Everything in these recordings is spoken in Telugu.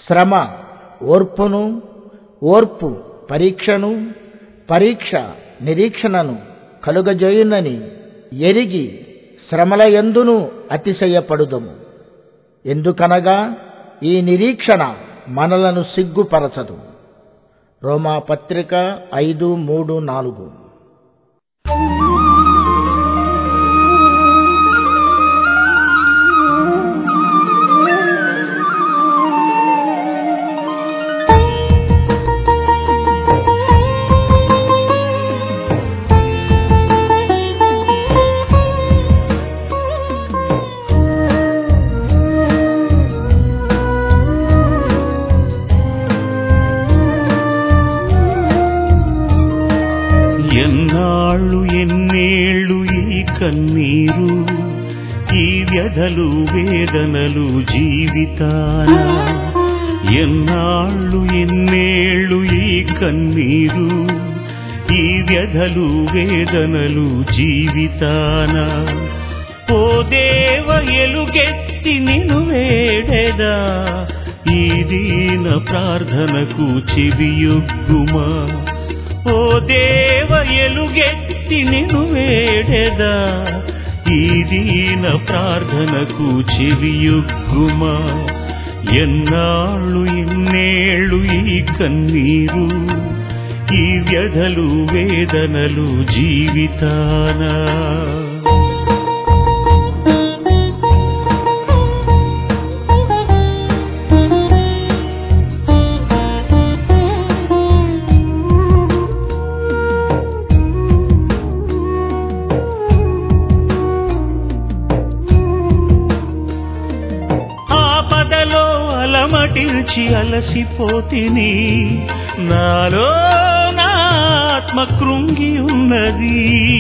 శ్రమ ఓర్పును ఓర్పు పరీక్షను పరీక్ష నిరీక్షణను కలుగజేయునని ఎరిగి శ్రమల ఎందును అతిశయపడుదము ఎందుకనగా ఈ నిరీక్షణ మనలను సిగ్గుపరచదు రోమా పత్రిక ఐదు మూడు నాలుగు ఎన్నాళ్ళు ఎన్నేళ్ళు ఈ కన్నీరు ఈ వ్యధలు వేదనలు జీవితాన ఎన్నాళ్ళు ఎన్నేళ్ళు ఈ కన్నీరు ఈ వ్యధలు వేదనలు జీవితాన ఓ దేవ ఎలుగెత్తి నిను వేడెదా ఈ దీన ప్రార్థనకు చెవియొగ్గుమా ఓ దేవ ఎలుగెత్తి నిను వేడెదా ఈ దీన ప్రార్థనకు చెవియొగ్గుమా ఎన్నాళ్ళు ఎన్నేళ్ళు ఈ కన్నీరు ఈ వ్యధలు వేదనలు జీవితానా ఆపదలో అలమటించి అలసిపోతిని నాలో నా ఆత్మ కృంగి ఉన్నది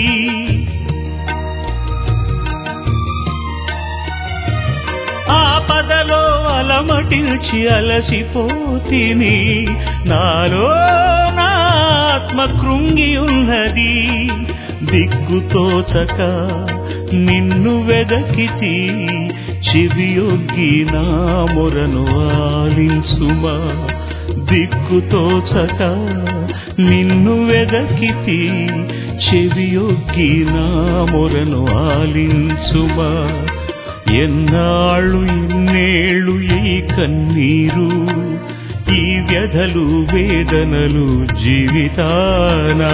ఆపదలో అలమటించి అలసిపోతిని నాలో నా ఆత్మ కృంగి ఉన్నది దిక్కుతోచక నిన్ను వెదకితి చెవియొగ్గి నా మొరను ఆలించుమా దిక్కుతోచక నిన్ను వెదకితి చెవియొగ్గి నా మొరను ఆలించుమా ఎన్నాళ్ళు ఎన్నేళ్ళు ఈ కన్నీరు ఈ వ్యధలు వేదనలు జీవితానా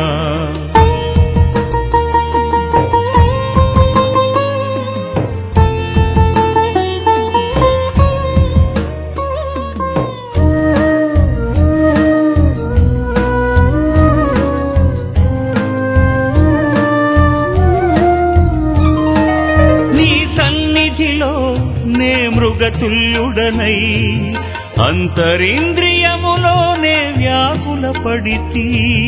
నీ సన్నిధిలో నే మృగతుల్యుడనై అంతరింద్రియములో నే వ్యాకుల పడితి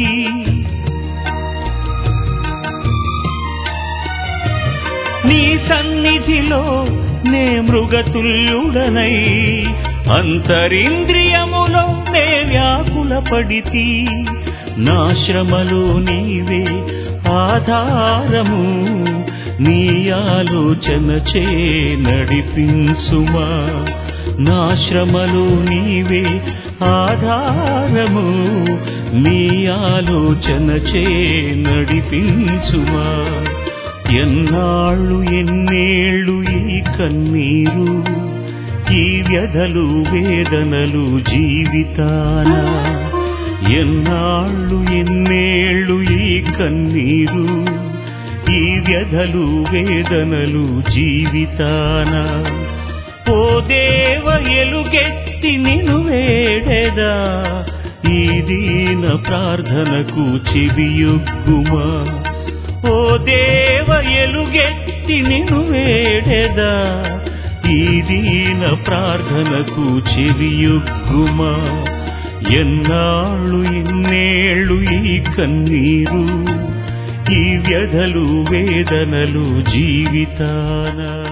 నీ సన్నిధిలో నే మృగతుల్యుడనై అంతరింద్రియములో నే వ్యాకుల పడితి నా శ్రమలో నీవే ఆధారము నీ ఆలోచన చే నడిపించుమా నా శ్రమలో నీవే ఆధారము నీ ఆలోచన చే నడిపించుమా ఎన్నాళ్ళు ఎన్నేళ్ళు ఈ కన్నీరు ఈ వ్యధలు వేదనలు జీవితాన ఎన్నాళ్ళు ఎన్నేళ్ళు ఈ కన్నీరు ఈ వ్యధలు వేదనలు జీవితాన ఓ దేవ ఎలుగెత్తి నిను వేడెదా ఈ దీన ప్రార్థనకు చెవియొగ్గుమా ఓ దేవ ఎలుగెత్తి నిను వేడెదా ఈ దీన ప్రార్థనకు చెవియొగ్గుమా ఎన్నాళ్ళు ఎన్నేళ్ళు ఈ కన్నీరు ఈ వ్యధలు వేదనలు జీవితానా